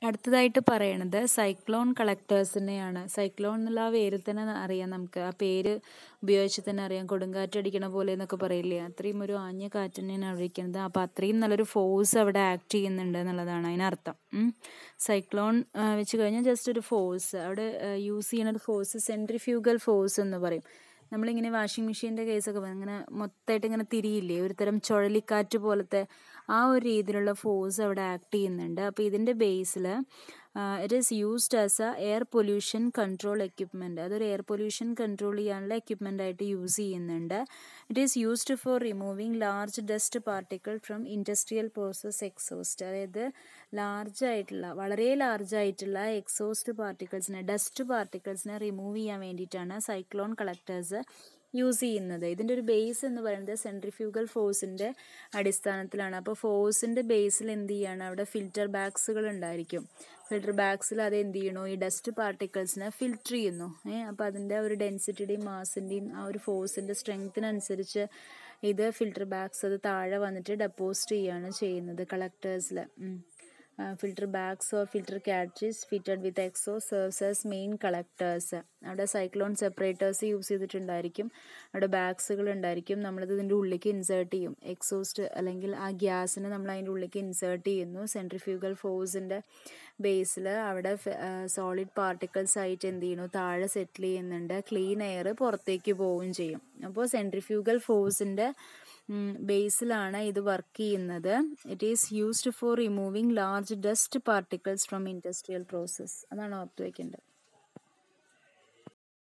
അടുത്തതായിട്ട് പറയണത് cyclone കളക്ടേഴ്സിനെയാണ് cyclone എന്നുള്ള ആ പേരിൽ തന്നെ അറിയാം നമുക്ക് ആ പേര് ഉപയോഗിച്ച് തന്നെ അറിയാം കൊടുങ്കാറ്റ് അടിക്കണ പോലെ എന്നൊക്കെ പറയില്ലേ അത്രയും ഒരു ആഞ്ഞ കാറ്റ് തന്നെയാണ് അവിടെ ഇരിക്കുന്നത് അപ്പോൾ അത്രയും നല്ലൊരു ഫോഴ്സ് അവിടെ ആക്ട് ചെയ്യുന്നുണ്ട് എന്നുള്ളതാണ് അതിനർത്ഥം സൈക്ലോൺ വെച്ച് കഴിഞ്ഞാൽ ജസ്റ്റ് ഒരു ഫോഴ്സ് അവിടെ യൂസ് ചെയ്യുന്ന ഒരു ഫോഴ്സ് സെൻട്രിഫ്യൂഗൽ ഫോഴ്സ് എന്ന് പറയും നമ്മളിങ്ങനെ വാഷിംഗ് മെഷീൻ്റെ കേസൊക്കെ പറയും ഇങ്ങനെ മൊത്തമായിട്ട് ഇങ്ങനെ തിരിയില്ലേ ഒരു തരം ചുഴലിക്കാറ്റ് പോലത്തെ ആ ഒരു രീതിയിലുള്ള ഫോഴ്സ് അവിടെ ആക്ട് ചെയ്യുന്നുണ്ട് അപ്പോൾ ഇതിൻ്റെ ബേസിൽ it is used as a air pollution control equipment അതൊരു എയർ പൊല്യൂഷൻ കൺട്രോൾ ചെയ്യാനുള്ള എക്യുപ്മെൻ്റ് ആയിട്ട് യൂസ് ചെയ്യുന്നുണ്ട് it is used for removing large dust particle from industrial process exhaust അതായത് ലാർജ് ആയിട്ടുള്ള വളരെ ലാർജ് ആയിട്ടുള്ള എക്സോസ്റ്റ് പാർട്ടിക്കിൾസിനെ ഡസ്റ്റ് പാർട്ടിക്കിൾസിനെ റിമൂവ് ചെയ്യാൻ വേണ്ടിയിട്ടാണ് സൈക്ലോൺ കളക്ടേഴ്സ് യൂസ് ചെയ്യുന്നത് ഇതിൻ്റെ ഒരു ബേസ് എന്ന് പറയുന്നത് സെൻട്രിഫ്യൂഗൽ ഫോഴ്സിൻ്റെ അടിസ്ഥാനത്തിലാണ് അപ്പോൾ ഫോഴ്സിൻ്റെ ബേസിൽ എന്ത് ചെയ്യാണ് അവിടെ ഫിൽറ്റർ ബാഗ്സുകൾ ഉണ്ടായിരിക്കും ഫിൽറ്റർ ബാഗ്സിൽ അത് എന്ത് ചെയ്യണു ഈ ഡസ്റ്റ് പാർട്ടിക്കിൾസിനെ ഫിൽറ്റർ ചെയ്യുന്നു ഏഹ് അപ്പോൾ അതിൻ്റെ ഒരു ഡെൻസിറ്റിയുടെയും മാസിൻ്റെയും ആ ഒരു ഫോഴ്സിൻ്റെ സ്ട്രെങ്ത്തിനനുസരിച്ച് ഇത് ഫിൽറ്റർ ബാഗ്സ് അത് താഴെ വന്നിട്ട് ഡെപ്പോസിറ്റ് ചെയ്യുകയാണ് ചെയ്യുന്നത് കളക്ടേഴ്സിൽ filter bags or filter cartridges fitted with എക്സോ സെർവ്സ് ആസ് മെയിൻ കളക്ടേഴ്സ് അവിടെ സൈക്ലോൺ സെപ്പറേറ്റേഴ്സ് യൂസ് ചെയ്തിട്ടുണ്ടായിരിക്കും അവിടെ ബാഗ്സുകൾ ഉണ്ടായിരിക്കും നമ്മളത് ഇതിൻ്റെ ഉള്ളിലേക്ക് ഇൻസേർട്ട് ചെയ്യും എക്സോസ്റ്റ് അല്ലെങ്കിൽ ആ ഗ്യാസിനെ നമ്മൾ അതിൻ്റെ ഉള്ളിലേക്ക് ഇൻസേർട്ട് ചെയ്യുന്നു സെൻട്രിഫ്യൂഗൽ ഫോഴ്സിൻ്റെ ബേസിൽ അവിടെ സോളിഡ് പാർട്ടിക്കിൾസ് ആയിട്ട് എന്ത് ചെയ്യുന്നു താഴെ സെറ്റിൽ ചെയ്യുന്നുണ്ട് ക്ലീൻ എയർ പുറത്തേക്ക് പോവുകയും ചെയ്യും അപ്പോൾ സെൻട്രിഫ്യൂഗൽ ഫോഴ്സിൻ്റെ ബേസിലാണ് ഇത് വർക്ക് ചെയ്യുന്നത് it is used for removing large dust particles from industrial process അതാണ് ഓർത്ത് വയ്ക്കേണ്ടത്